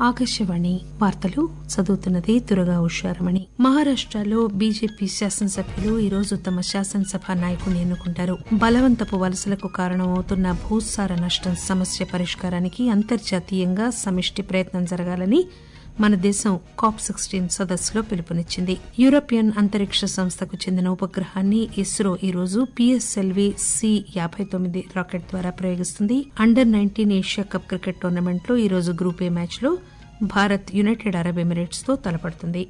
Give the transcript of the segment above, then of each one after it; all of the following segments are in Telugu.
ఆకాశవాణి వార్తలు చదువుతున్నది దురగా ఉషారమణి మహారాష్టలో బీజేపీ శాసనసభ్యులు ఈరోజు తమ శాసనసభ నాయకుడిని ఎన్నుకుంటారు బలవంతపు వలసలకు కారణమవుతున్న భూసార నష్టం సమస్య పరిష్కారానికి అంతర్జాతీయంగా సమిష్టి ప్రయత్నం జరగాలని మన దేశం కాప్ సిక్స్టీన్ సదస్సులో పిలుపునిచ్చింది యూరోపియన్ అంతరిక్ష సంస్థకు చెందిన ఉపగ్రహాన్ని ఇస్రో ఈరోజు పిఎస్ఎల్వి సి యాబై తొమ్మిది రాకెట్ ద్వారా ప్రయోగిస్తుంది under nineteen Asia cup cricket tournament లో ఈరోజు గ్రూప్ ఏ మ్యాచ్ లో భారత్ యునైటెడ్ అరబ్ ఎమిరేట్స్ తో తలపడుతుంది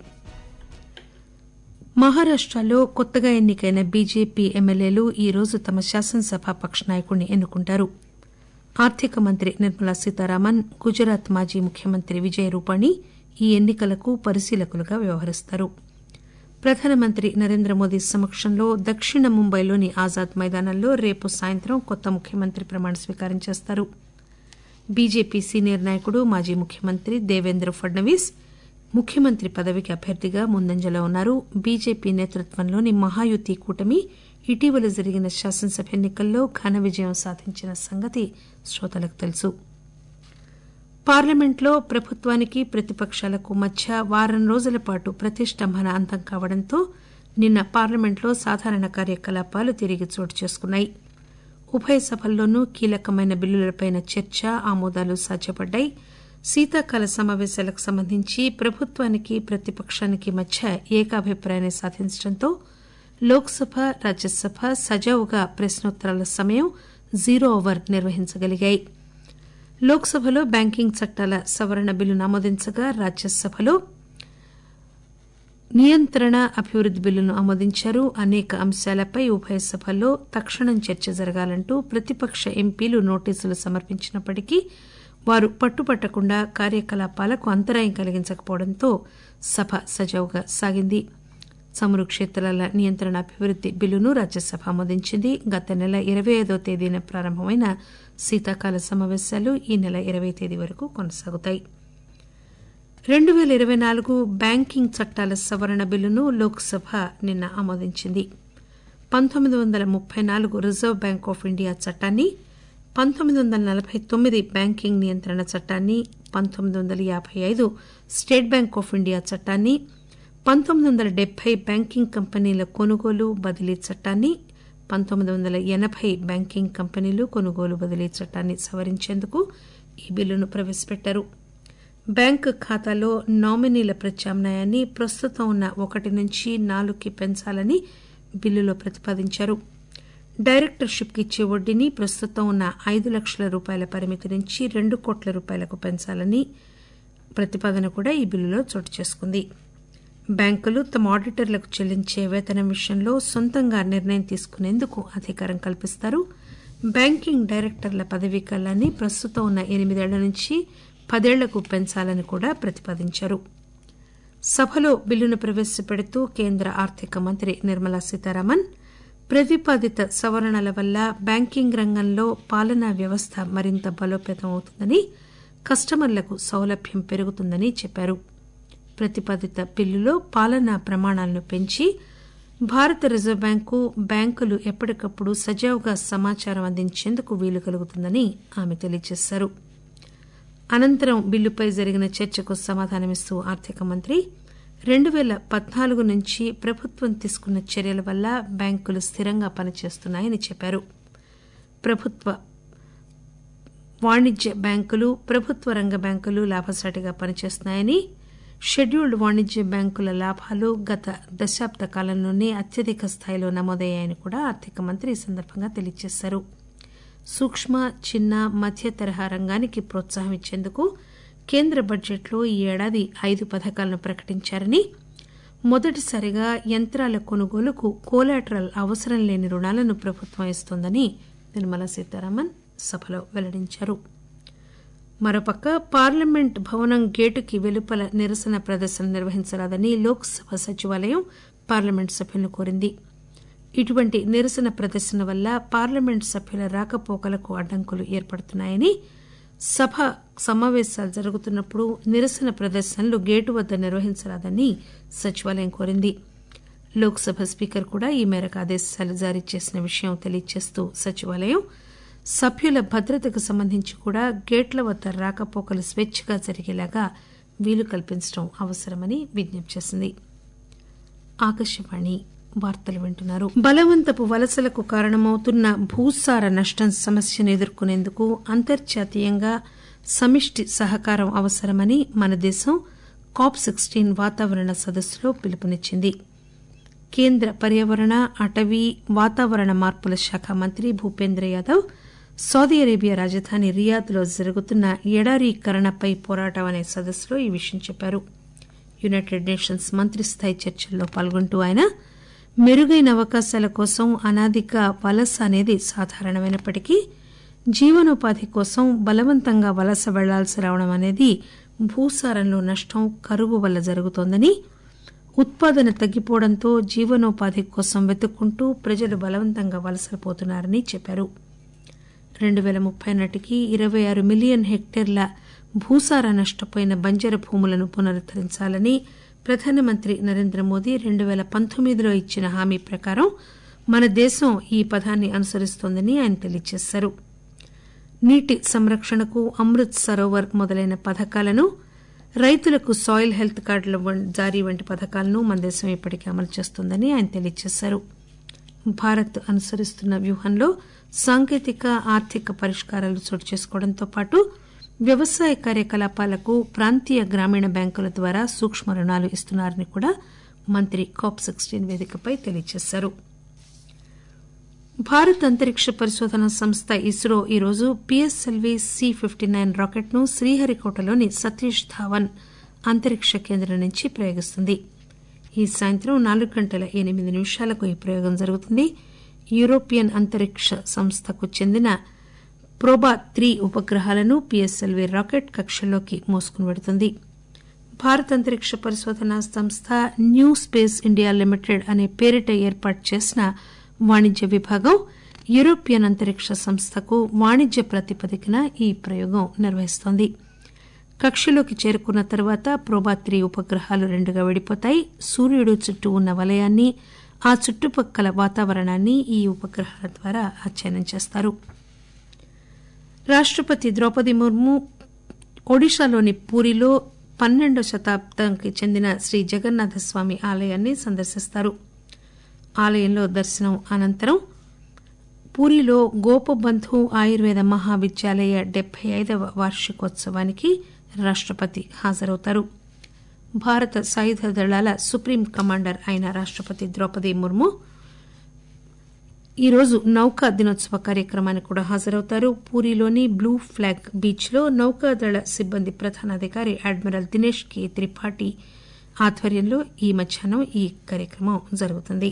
మహారాష్టలో కొత్తగా ఎన్నికైన బీజేపీ ఎమ్మెల్యేలు ఈరోజు తమ శాసనసభ పక్ష నాయకుడిని ఎన్నుకుంటారు ఆర్థిక మంత్రి నిర్మలా సీతారామన్ గుజరాత్ మాజీ ముఖ్యమంత్రి విజయ్ రూపానీ ఈ ఎన్నికలకు పరిశీలకులుగా వ్యవహరిస్తారు ప్రధానమంత్రి నరేంద్ర మోదీ సమక్షంలో దక్షిణ ముంబైలోని ఆజాద్ మైదానంలో రేపు సాయంత్రం కొత్త ముఖ్యమంత్రి ప్రమాణ స్వీకారం చేస్తారు బీజేపీ సీనియర్ నాయకుడు మాజీ ముఖ్యమంత్రి దేవేంద్ర ఫడ్నవీస్ ముఖ్యమంత్రి పదవికి అభ్యర్థిగా ముందంజలో ఉన్నారు బీజేపీ నేతృత్వంలోని మహాయుతి కూటమి ఇటీవల జరిగిన శాసనసభ ఎన్నికల్లో ఘన విజయం సాధించిన సంగతి శ్రోతలకు తెలుసు పార్లమెంట్లో ప్రభుత్వానికి ప్రతిపక్షాలకు మధ్య వారం రోజుల పాటు ప్రతిష్టంభన అంతం కావడంతో నిన్న పార్లమెంట్లో సాధారణ కార్యకలాపాలు తిరిగి చోటు చేసుకున్నాయి ఉభయ సభల్లోనూ కీలకమైన బిల్లులపై చర్చ ఆమోదాలు సాధ్యపడ్డాయి శీతాకాల సమావేశాలకు సంబంధించి ప్రభుత్వానికి ప్రతిపక్షానికి మధ్య ఏకాభిప్రాయాన్ని సాధించడంతో లోక్సభ రాజ్యసభ సజావుగా ప్రశ్నోత్తరాల సమయం జీరో ఓవర్ నిర్వహించగలిగాయి లోక్సభలో బ్యాంకింగ్ చట్టాల సవరణ బిల్లును ఆమోదించగా రాజ్యసభలో నియంత్రణ అభివృద్ది బిల్లును ఆమోదించారు అనేక అంశాలపై ఉభయ సభల్లో తక్షణం చర్చ జరగాలంటూ ప్రతిపక్ష ఎంపీలు నోటీసులు సమర్పించినప్పటికీ వారు పట్టుపట్టకుండా కార్యకలాపాలకు అంతరాయం కలిగించకపోవడంతో సభ సజావుగా సాగింది చమురు క్షేత్రాల నియంత్రణ అభివృద్ది బిల్లును రాజ్యసభ ఆమోదించింది గత నెల ఇరవై ఐదో తేదీన ప్రారంభమైన శీతాకాల సమావేశాలు ఈ నెల ఇరవై తేదీ వరకు కొనసాగుతాయి రెండు పేల ఇరవై నాలుగు బ్యాంకింగ్ చట్టాల సవరణ బిల్లును లోక్సభ నిన్న ఆమోదించింది పంతొమ్మిది వందల ముప్పై నాలుగు రిజర్వ్ బ్యాంక్ ఆఫ్ ఇండియా చట్టాన్ని పంతొమ్మిది వందల నలభై తొమ్మిది బ్యాంకింగ్ నియంత్రణ చట్టాన్ని పంతొమ్మిది వందల యాబై ఐదు స్టేట్ బ్యాంక్ ఆఫ్ ఇండియా చట్టాన్ని పంతొమ్మిది వందల డెబ్బై బ్యాంకింగ్ కంపెనీల కొనుగోలు బదిలీ చట్టాన్ని పంతొమ్మిది వందల ఎనబై బ్యాంకింగ్ కంపెనీలు కొనుగోలు బదిలీ చట్టాన్ని సవరించేందుకు ఈ బిల్లును ప్రవేశపెట్టారు బ్యాంకు ఖాతాలో నామినీల ప్రత్యామ్నాయాన్ని ప్రస్తుతం ఉన్న ఒకటి నుంచి నాలుగుకి పెంచాలని బిల్లులో ప్రతిపాదించారు డైరెక్టర్షిప్ కి ఇచ్చే వడ్డీని ప్రస్తుతం ఉన్న ఐదు లక్షల రూపాయల పరిమితి నుంచి రెండు కోట్ల రూపాయలకు పెంచాలని ప్రతిపాదన కూడా ఈ బిల్లులో చోటు చేసుకుంది బ్యాంకులు తమ ఆడిటర్లకు చెల్లించే వేతనం విషయంలో సొంతంగా నిర్ణయం తీసుకునేందుకు అధికారం కల్పిస్తారు బ్యాంకింగ్ డైరెక్టర్ల పదవీకాలాన్ని ప్రస్తుతం ఉన్న ఎనిమిదేళ్ల నుంచి పదేళ్లకు పెంచాలని కూడా ప్రతిపాదించారు సభలో బిల్లును ప్రవేశపెడుతూ కేంద్ర ఆర్థిక మంత్రి నిర్మలా సీతారామన్ ప్రతిపాదిత సవరణల వల్ల బ్యాంకింగ్ రంగంలో పాలనా వ్యవస్థ మరింత బలోపేతం అవుతుందని కస్టమర్లకు సౌలభ్యం పెరుగుతుందని చెప్పారు ప్రతిపాదిత బిల్లులో పాలనా ప్రమాణాలను పెంచి భారత రిజర్వ్ బ్యాంకు బ్యాంకులు ఎప్పటికప్పుడు సజావుగా సమాచారం అందించేందుకు వీలు కలుగుతుందని ఆమె తెలియజేశారు అనంతరం బిల్లుపై జరిగిన చర్చకు సమాధానమిస్తూ ఆర్థిక మంత్రి రెండు పేల పద్నాలుగు నుంచి ప్రభుత్వం తీసుకున్న చర్యల వల్ల బ్యాంకులు స్థిరంగా పనిచేస్తున్నాయని చెప్పారు ప్రభుత్వ వాణిజ్య బ్యాంకులు ప్రభుత్వ రంగ బ్యాంకులు లాభసాటిగా పనిచేస్తున్నాయని షెడ్యూల్డ్ వాణిజ్య బ్యాంకుల లాభాలు గత దశాబ్ద కాలంలోనే అత్యధిక స్థాయిలో నమోదయ్యాయని కూడా ఆర్థిక మంత్రి ఈ సందర్భంగా తెలియజేశారు సూక్ష్మ చిన్న మధ్య తరహా రంగానికి ప్రోత్సాహం ఇచ్చేందుకు కేంద్ర బడ్జెట్లో ఈ ఏడాది ఐదు పథకాలను ప్రకటించారని మొదటిసారిగా యంత్రాల కొనుగోలుకు కోలాటరల్ అవసరం లేని రుణాలను ప్రభుత్వం ఇస్తోందని నిర్మలా సీతారామన్ సభలో వెల్లడించారు మరోపక్క పార్లమెంట్ భవనం గేటుకి వెలుపల నిరసన ప్రదర్శన నిర్వహించరాదని లోక్సభ సచివాలయం పార్లమెంట్ సభ్యులను కోరింది ఇటువంటి నిరసన ప్రదర్శన వల్ల పార్లమెంట్ సభ్యుల రాకపోకలకు అడ్డంకులు ఏర్పడుతున్నాయని సభ సమావేశాలు జరుగుతున్నప్పుడు నిరసన ప్రదర్శనలు గేటు వద్ద నిర్వహించరాదని సచివాలయం కోరింది లోక్సభ స్పీకర్ కూడా ఈ మేరకు ఆదేశాలు జారీ చేసిన విషయం తెలియజేస్తూ సచివాలయం సభ్యుల భద్రతకు సంబంధించి కూడా గేట్ల వద్ద రాకపోకలు స్వేచ్ఛగా జరిగేలాగా వీలు కల్పించడం అవసరమని విజ్ఞప్తి చేసింది ఆకాశవాణి వార్తలు వింటున్నారు బలవంతపు వలసలకు కారణమవుతున్న భూసార నష్టం సమస్యను ఎదుర్కొనేందుకు అంతర్జాతీయంగా సమిష్టి సహకారం అవసరమని మన దేశం కాప్ సిక్స్టీన్ వాతావరణ సదస్సులో పిలుపునిచ్చింది కేంద్ర పర్యావరణ అటవీ వాతావరణ మార్పుల శాఖ మంత్రి భూపేంద్ర యాదవ్ సౌదీ అరేబియా రాజధాని రియాద్లో జరుగుతున్న ఎడారీకరణపై పోరాటం అనే సదస్సులో ఈ విషయం చెప్పారు యునైటెడ్ నేషన్స్ మంత్రి స్థాయి చర్చల్లో పాల్గొంటూ ఆయన మెరుగైన అవకాశాల కోసం అనాదిగా వలస అనేది సాధారణమైనప్పటికీ జీవనోపాధి కోసం బలవంతంగా వలస వెళ్లాల్సి రావడం అనేది భూసారంలో నష్టం కరువు వల్ల జరుగుతోందని ఉత్పాదన తగ్గిపోవడంతో జీవనోపాధి కోసం వెతుక్కుంటూ ప్రజలు బలవంతంగా వలసపోతున్నారని చెప్పారు రెండు పేల ముప్పై నాటికి ఇరవై ఆరు మిలియన్ హెక్టేర్ల భూసార నష్టపోయిన బంజరు భూములను పునరుద్దరించాలని ప్రధానమంత్రి నరేంద్ర మోదీ రెండు పేల పంతొమ్మిదిలో ఇచ్చిన హామీ ప్రకారం మన దేశం ఈ పథాన్ని అనుసరిస్తోందని ఆయన తెలియజేశారు నీటి సంరక్షణకు అమృత్ సరోవర్ మొదలైన పథకాలను రైతులకు సాయిల్ హెల్త్ కార్డుల జారీ వంటి పథకాలను మన దేశం ఇప్పటికే అమలు చేస్తోందని ఆయన తెలియజేశారు భారత్ అనుసరిస్తున్న వ్యూహంలో సాంకేతిక ఆర్థిక పరిష్కారాలు చోటు చేసుకోవడంతో పాటు వ్యవసాయ కార్యకలాపాలకు ప్రాంతీయ గ్రామీణ బ్యాంకుల ద్వారా సూక్ష్మ రుణాలు ఇస్తున్నారని కూడా మంత్రి కాప్ సిక్స్టీన్ వేదికపై తెలియజేశారు భారత్ అంతరిక్ష పరిశోధన సంస్థ ఇస్రో ఈరోజు PSLV C fifty nine rocket ను శ్రీహరికోటలోని సతీష్ ధావన్ అంతరిక్ష కేంద్రం నుంచి ప్రయోగిస్తుంది ఈ సాయంత్రం నాలుగు గంటల ఎనిమిది నిమిషాలకు ఈ ప్రయోగం జరుగుతుంది యూరోపియన్ అంతరిక్ష సంస్థకు చెందిన ప్రోబా త్రీ ఉపగ్రహాలను పిఎస్ఎల్వి రాకెట్ కక్షలోకి మోసుకుని వెడుతుంది భారత అంతరిక్ష పరిశోధన సంస్థ న్యూ స్పేస్ ఇండియా లిమిటెడ్ అనే పేరిట ఏర్పాటు చేసిన వాణిజ్య విభాగం యూరోపియన్ అంతరిక్ష సంస్థకు వాణిజ్య ప్రాతిపదికన ఈ ప్రయోగం నిర్వహిస్తోంది కక్షలోకి చేరుకున్న తర్వాత ప్రోబాత్రి ఉపగ్రహాలు రెండుగా విడిపోతాయి సూర్యుడు చుట్టూ ఉన్న వలయాన్ని ఆ చుట్టుపక్కల వాతావరణాన్ని ఈ ఉపగ్రహాల ద్వారా అధ్యయనం చేస్తారు రాష్టపతి ద్రౌపది ముర్ము ఒడిశాలోని పూరిలో పన్నెండో శతాబ్దానికి చెందిన శ్రీ జగన్నాథ స్వామి ఆలయాన్ని సందర్శిస్తారు ఆలయంలో దర్శనం అనంతరం పూరిలో గోపబంధు ఆయుర్వేద మహావిద్యాలయ డెబ్బై ఐదవ వార్షికోత్సవానికి రాష్టపతి హాజరవుతారు భారత సాయుధ దళాల సుప్రీం కమాండర్ అయిన రాష్టపతి ద్రౌపది ముర్ము ఈరోజు నౌకా దినోత్సవ కార్యక్రమానికి కూడా హాజరవుతారు పూరిలోని బ్లూ ఫ్లాగ్ బీచ్ లో నౌకాదళ సిబ్బంది ప్రధానాధికారి అడ్మిరల్ దినేష్ కే త్రిపాఠి ఆధ్వర్యంలో ఈ మధ్యాహ్నం ఈ కార్యక్రమం జరుగుతుంది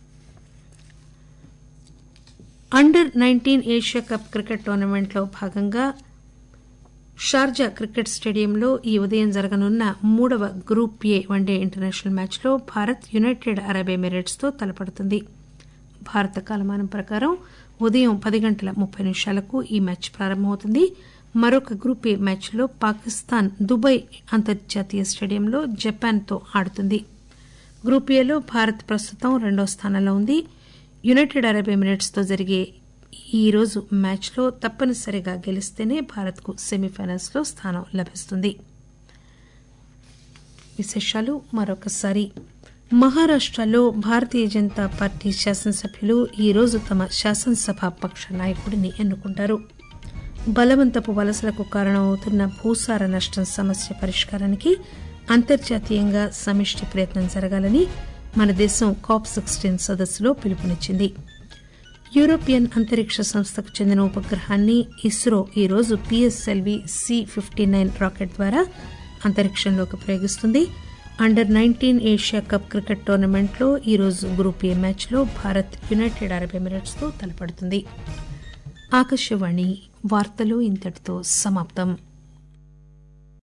under nineteen Asia cup cricket టోర్నమెంట్లో భాగంగా షార్జా క్రికెట్ స్టేడియంలో ఈ ఉదయం జరగనున్న మూడవ గ్రూప్ ఏ వన్డే ఇంటర్నేషనల్ మ్యాచ్లో భారత్ యునైటెడ్ అరబ్ ఎమిరేట్స్ తో తలపడుతుంది భారత కాలమానం ప్రకారం ఉదయం పది గంటల ముప్పై నిమిషాలకు ఈ మ్యాచ్ ప్రారంభమవుతుంది మరొక గ్రూప్ ఏ మ్యాచ్లో పాకిస్తాన్ దుబాయ్ అంతర్జాతీయ స్టేడియంలో జపాన్తో ఆడుతుంది గ్రూప్ ఏలో భారత్ ప్రస్తుతం రెండో స్థానంలో ఉంది యునైటెడ్ అరబ్ ఎమిరేట్స్ తో జరిగే ఈ రోజు మ్యాచ్లో తప్పనిసరిగా గెలిస్తేనే భారత్కు సెమీఫైనల్స్ లో స్థానం లభిస్తుంది విశేషాలు మరొకసారి మహారాష్టలో భారతీయ జనతా పార్టీ శాసనసభ్యులు ఈరోజు తమ శాసనసభ పక్ష నాయకుడిని ఎన్నుకుంటారు బలవంతపు వలసలకు కారణమవుతున్న భూసార నష్టం సమస్య పరిష్కారానికి అంతర్జాతీయంగా సమిష్టి ప్రయత్నం జరగాలని మన దేశం కాప్ సిక్స్టీన్ సదస్సులో పిలుపునిచ్చింది యూరోపియన్ అంతరిక్ష సంస్థకు చెందిన ఉపగ్రహాన్ని ఇస్రో ఈరోజు PSLV C fifty nine rocket ద్వారా అంతరిక్షంలోకి ప్రయోగిస్తుంది under nineteen Asia cup cricket టోర్నమెంట్లో ఈరోజు గ్రూప్ ఏ మ్యాచ్లో భారత్ యునైటెడ్ అరబ్ ఎమిరేట్స్తో తలపడుతుంది ఆకాశవాణి వార్తలు ఇంతటితో సమాప్తం